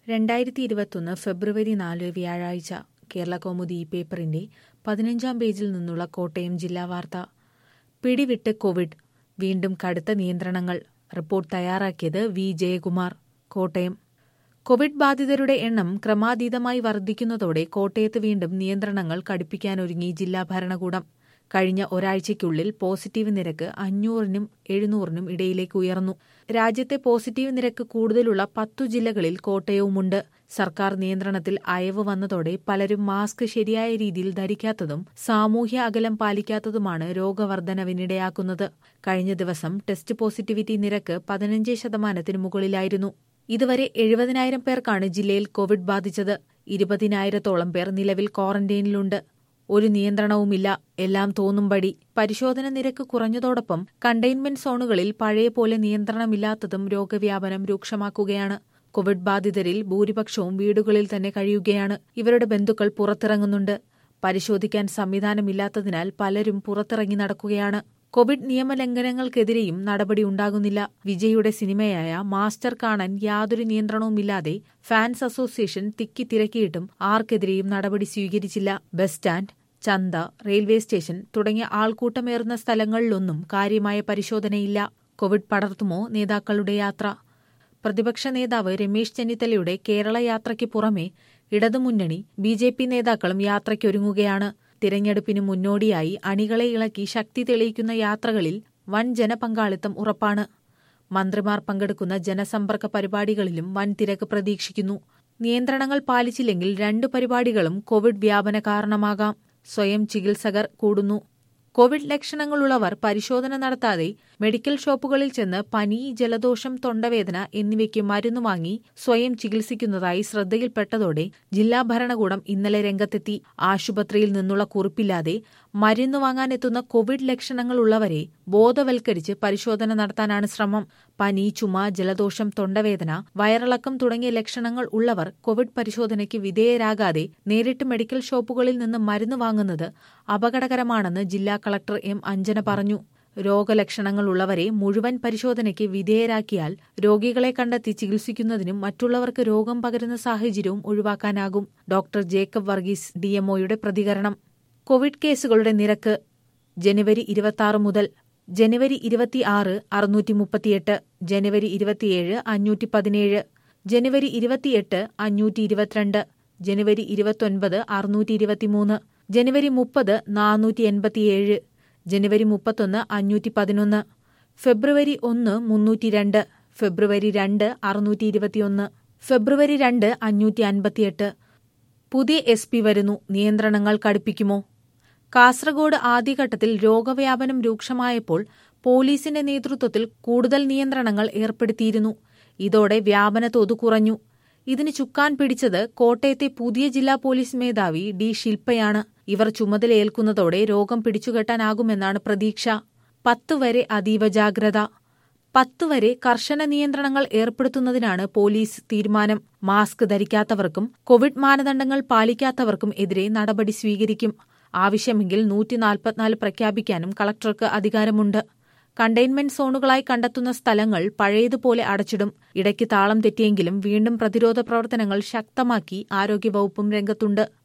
രണ്ടായിരത്തി ഇരുപത്തൊന്ന് ഫെബ്രുവരി നാല് വ്യാഴാഴ്ച കേരള കൗമുദി ഈ പേപ്പറിന്റെ പതിനഞ്ചാം പേജിൽ നിന്നുള്ള കോട്ടയം ജില്ലാ വാർത്ത പിടിവിട്ട് കോവിഡ് വീണ്ടും കടുത്ത നിയന്ത്രണങ്ങൾ റിപ്പോർട്ട് തയ്യാറാക്കിയത് വി ജയകുമാർ കോട്ടയം കോവിഡ് ബാധിതരുടെ എണ്ണം ക്രമാതീതമായി വർദ്ധിക്കുന്നതോടെ കോട്ടയത്ത് വീണ്ടും നിയന്ത്രണങ്ങൾ കടുപ്പിക്കാനൊരുങ്ങി ജില്ലാ ഭരണകൂടം കഴിഞ്ഞ ഒരാഴ്ചയ്ക്കുള്ളിൽ പോസിറ്റീവ് നിരക്ക് അഞ്ഞൂറിനും എഴുന്നൂറിനും ഇടയിലേക്ക് ഉയർന്നു രാജ്യത്തെ പോസിറ്റീവ് നിരക്ക് കൂടുതലുള്ള പത്തു ജില്ലകളിൽ കോട്ടയവുമുണ്ട് സർക്കാർ നിയന്ത്രണത്തിൽ അയവ് വന്നതോടെ പലരും മാസ്ക് ശരിയായ രീതിയിൽ ധരിക്കാത്തതും സാമൂഹ്യ അകലം പാലിക്കാത്തതുമാണ് രോഗവർദ്ധനവിനിടയാക്കുന്നത് കഴിഞ്ഞ ദിവസം ടെസ്റ്റ് പോസിറ്റിവിറ്റി നിരക്ക് പതിനഞ്ച് ശതമാനത്തിന് മുകളിലായിരുന്നു ഇതുവരെ എഴുപതിനായിരം പേർക്കാണ് ജില്ലയിൽ കോവിഡ് ബാധിച്ചത് ഇരുപതിനായിരത്തോളം പേർ നിലവിൽ ക്വാറന്റൈനിലുണ്ട് ഒരു നിയന്ത്രണവുമില്ല എല്ലാം തോന്നുംപടി പരിശോധന നിരക്ക് കുറഞ്ഞതോടൊപ്പം കണ്ടെയ്ൻമെന്റ് സോണുകളിൽ പഴയ പോലെ നിയന്ത്രണമില്ലാത്തതും രോഗവ്യാപനം രൂക്ഷമാക്കുകയാണ് കോവിഡ് ബാധിതരിൽ ഭൂരിപക്ഷവും വീടുകളിൽ തന്നെ കഴിയുകയാണ് ഇവരുടെ ബന്ധുക്കൾ പുറത്തിറങ്ങുന്നുണ്ട് പരിശോധിക്കാൻ സംവിധാനമില്ലാത്തതിനാൽ പലരും പുറത്തിറങ്ങി നടക്കുകയാണ് കോവിഡ് നിയമലംഘനങ്ങൾക്കെതിരെയും നടപടി ഉണ്ടാകുന്നില്ല വിജയുടെ സിനിമയായ മാസ്റ്റർ കാണാൻ യാതൊരു നിയന്ത്രണവുമില്ലാതെ ഫാൻസ് അസോസിയേഷൻ തിക്കി തിരക്കിയിട്ടും ആർക്കെതിരെയും നടപടി സ്വീകരിച്ചില്ല ബസ് സ്റ്റാൻഡ് ചന്ത റെയിൽവേ സ്റ്റേഷൻ തുടങ്ങിയ ആൾക്കൂട്ടമേറുന്ന സ്ഥലങ്ങളിലൊന്നും കാര്യമായ പരിശോധനയില്ല കോവിഡ് പടർത്തുമോ നേതാക്കളുടെ യാത്ര പ്രതിപക്ഷ നേതാവ് രമേശ് ചെന്നിത്തലയുടെ കേരള യാത്രയ്ക്ക് പുറമെ ഇടതുമുന്നണി ബി ജെ പി നേതാക്കളും യാത്രയ്ക്കൊരുങ്ങുകയാണ് തിരഞ്ഞെടുപ്പിന് മുന്നോടിയായി അണികളെ ഇളക്കി ശക്തി തെളിയിക്കുന്ന യാത്രകളിൽ വൻ ജനപങ്കാളിത്തം ഉറപ്പാണ് മന്ത്രിമാർ പങ്കെടുക്കുന്ന ജനസമ്പർക്ക പരിപാടികളിലും വൻ തിരക്ക് പ്രതീക്ഷിക്കുന്നു നിയന്ത്രണങ്ങൾ പാലിച്ചില്ലെങ്കിൽ രണ്ട് പരിപാടികളും കോവിഡ് വ്യാപന കാരണമാകാം സ്വയം ചികിത്സകർ കൂടുന്നു കോവിഡ് ലക്ഷണങ്ങളുള്ളവർ പരിശോധന നടത്താതെ മെഡിക്കൽ ഷോപ്പുകളിൽ ചെന്ന് പനി ജലദോഷം തൊണ്ടവേദന എന്നിവയ്ക്ക് മരുന്ന് വാങ്ങി സ്വയം ചികിത്സിക്കുന്നതായി ശ്രദ്ധയിൽപ്പെട്ടതോടെ ജില്ലാ ഭരണകൂടം ഇന്നലെ രംഗത്തെത്തി ആശുപത്രിയിൽ നിന്നുള്ള കുറിപ്പില്ലാതെ മരുന്ന് വാങ്ങാനെത്തുന്ന കോവിഡ് ലക്ഷണങ്ങളുള്ളവരെ ബോധവൽക്കരിച്ച് പരിശോധന നടത്താനാണ് ശ്രമം പനി ചുമ ജലദോഷം തൊണ്ടവേദന വയറിളക്കം തുടങ്ങിയ ലക്ഷണങ്ങൾ ഉള്ളവർ കോവിഡ് പരിശോധനയ്ക്ക് വിധേയരാകാതെ നേരിട്ട് മെഡിക്കൽ ഷോപ്പുകളിൽ നിന്ന് മരുന്ന് വാങ്ങുന്നത് അപകടകരമാണെന്ന് ജില്ലാ കളക്ടർ എം അഞ്ജന പറഞ്ഞു രോഗലക്ഷണങ്ങളുള്ളവരെ മുഴുവൻ പരിശോധനയ്ക്ക് വിധേയരാക്കിയാൽ രോഗികളെ കണ്ടെത്തി ചികിത്സിക്കുന്നതിനും മറ്റുള്ളവർക്ക് രോഗം പകരുന്ന സാഹചര്യവും ഒഴിവാക്കാനാകും ഡോക്ടർ ജേക്കബ് വർഗീസ് ഡിഎംഒയുടെ പ്രതികരണം കോവിഡ് കേസുകളുടെ നിരക്ക് ജനുവരി ഇരുപത്തിയാറ് മുതൽ ജനുവരി ഇരുപത്തിയാറ് അറുന്നൂറ്റി മുപ്പത്തിയെട്ട് ജനുവരി ഇരുപത്തിയേഴ് അഞ്ഞൂറ്റി പതിനേഴ് ജനുവരി ഇരുപത്തിയെട്ട് അഞ്ഞൂറ്റി ഇരുപത്തിരണ്ട് ജനുവരി ഇരുപത്തൊൻപത് അറുന്നൂറ്റി ഇരുപത്തിമൂന്ന് ജനുവരി മുപ്പത് നാനൂറ്റി എൺപത്തിയേഴ് ജനുവരി മുപ്പത്തൊന്ന് അഞ്ഞൂറ്റി പതിനൊന്ന് ഫെബ്രുവരി ഒന്ന് മുന്നൂറ്റി രണ്ട് ഫെബ്രുവരി രണ്ട് അറുന്നൂറ്റി ഇരുപത്തിയൊന്ന് ഫെബ്രുവരി രണ്ട് അഞ്ഞൂറ്റി അൻപത്തിയെട്ട് പുതിയ എസ് പി വരുന്നു നിയന്ത്രണങ്ങൾ കടുപ്പിക്കുമോ കാസർഗോഡ് ആദ്യഘട്ടത്തിൽ രോഗവ്യാപനം രൂക്ഷമായപ്പോൾ പോലീസിന്റെ നേതൃത്വത്തിൽ കൂടുതൽ നിയന്ത്രണങ്ങൾ ഏർപ്പെടുത്തിയിരുന്നു ഇതോടെ വ്യാപന തോത് കുറഞ്ഞു ഇതിന് ചുക്കാൻ പിടിച്ചത് കോട്ടയത്തെ പുതിയ ജില്ലാ പോലീസ് മേധാവി ഡി ശില്പയാണ് ഇവർ ചുമതലയേൽക്കുന്നതോടെ രോഗം പിടിച്ചുകെട്ടാനാകുമെന്നാണ് പ്രതീക്ഷ പത്ത് വരെ അതീവ ജാഗ്രത പത്ത് വരെ കർശന നിയന്ത്രണങ്ങൾ ഏർപ്പെടുത്തുന്നതിനാണ് പോലീസ് തീരുമാനം മാസ്ക് ധരിക്കാത്തവർക്കും കോവിഡ് മാനദണ്ഡങ്ങൾ പാലിക്കാത്തവർക്കും എതിരെ നടപടി സ്വീകരിക്കും ആവശ്യമെങ്കിൽ നൂറ്റി നാൽപ്പത്തിനാല് പ്രഖ്യാപിക്കാനും കളക്ടർക്ക് അധികാരമുണ്ട് കണ്ടെയ്ൻമെന്റ് സോണുകളായി കണ്ടെത്തുന്ന സ്ഥലങ്ങൾ പഴയതുപോലെ അടച്ചിടും ഇടയ്ക്ക് താളം തെറ്റിയെങ്കിലും വീണ്ടും പ്രതിരോധ പ്രവർത്തനങ്ങൾ ശക്തമാക്കി ആരോഗ്യവകുപ്പും രംഗത്തുണ്ട്